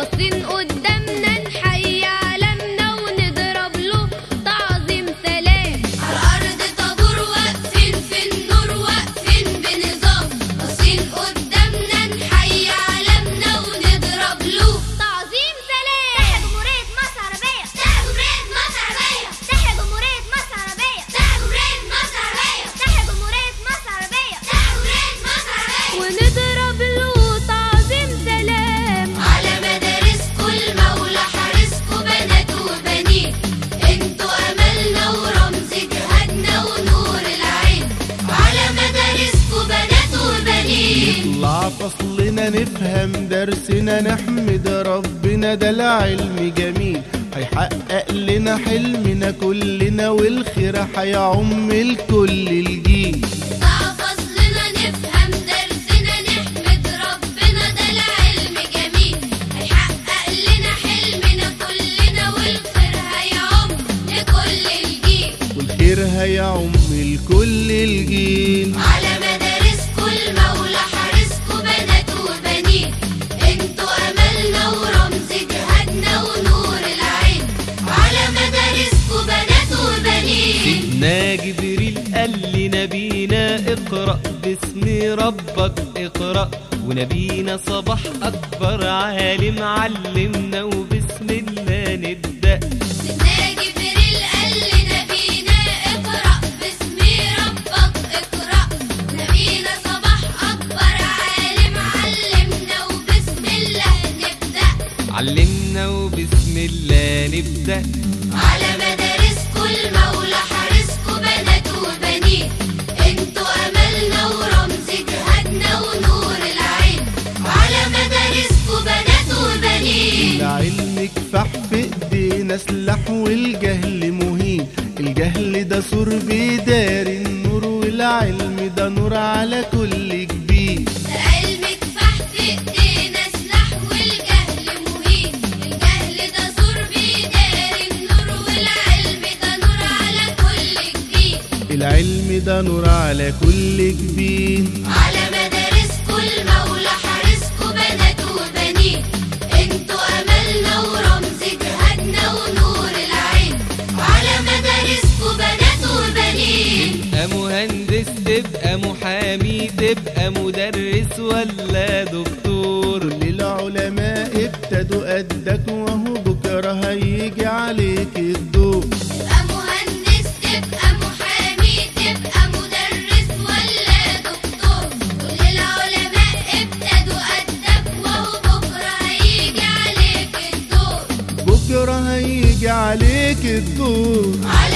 باصين قدامنا نحيي علمنا ونضرب له تعظيم سلام عالأرض طابور واقفين في النور واقفين بنظام باصين قدامنا نحيي علمنا ونضرب له تعظيم سلام تحيا جمهورية مصر العربية تحيا جمهورية مصر العربية تحيا جمهورية مصر العربية تحيا جمهورية مصر العربية تحيا جمهورية مصر العربية تحيا جمهورية مصر العربية ونضرب له تعظيم سلام على مدارسكوا المولى حارسكوا بنات وبنين انتوا املنا ورمز جهادنا ونور العين على مدارسكوا بنات وبنين نطلع فصلنا نفهم درسنا نحمد ربنا ده العلم جميل هيحقق لنا حلمنا كلنا والخير هيعم الكل الجيل مع فصلنا نفهم درسنا نحمد ربنا ده العلم جميل هيحقق لنا حلمنا كلنا والخير هيعم لكل الجيل والخير هيعم الكل الجيل على مدارسكوا المولى حارسكوا بنات وبنين انتوا املنا ورمز جهادنا ونور العين على مدارسكوا بنات وبنين سيدنا جبريل قال لنبينا اقرأ باسم ربك اقرأ ونبينا صباح أكبر عالم علمنا وبسم الله نبدأ سيدنا جبريل قال لنبينا اقرأ باسم ربك اقرأ نبينا صباح أكبر عالم علمنا وبسم الله نبدأ علمنا وبسم الله نبدأ على مدارسكوا المولى حارسكوا بنات وبنين انتوا املنا ورمز جهادنا ونور العين على مدارسكوا بنات وبنين العلم كفاح في ايدينا سلاح والجهل مهين الجهل ده سور بيدار النور والعلم ده نور على كل كبير العلم كفاح في ايدينا سلاح والجهل مهين الجهل ده زور بيدار النور والعلم ده نور على كل كبير العلم ده نور على كل كبير على مدارسكوا المولى حارسكوا بنات وبنين انتوا املنا ورمز جهادنا ونور العين على مدارسكوا بنات وبنين تبقى مهندس تبقى محامي تبقى مدرس ولا دكتور كل العلماء ابتدوا قدك وهو بكره هيجي عليك الدور تبقى مهندس تبقى محامي تبقى مدرس ولا دكتور كل العلماء ابتدوا قدك وهو بكره هيجي عليك الدور بكره هيجي عليك الدور على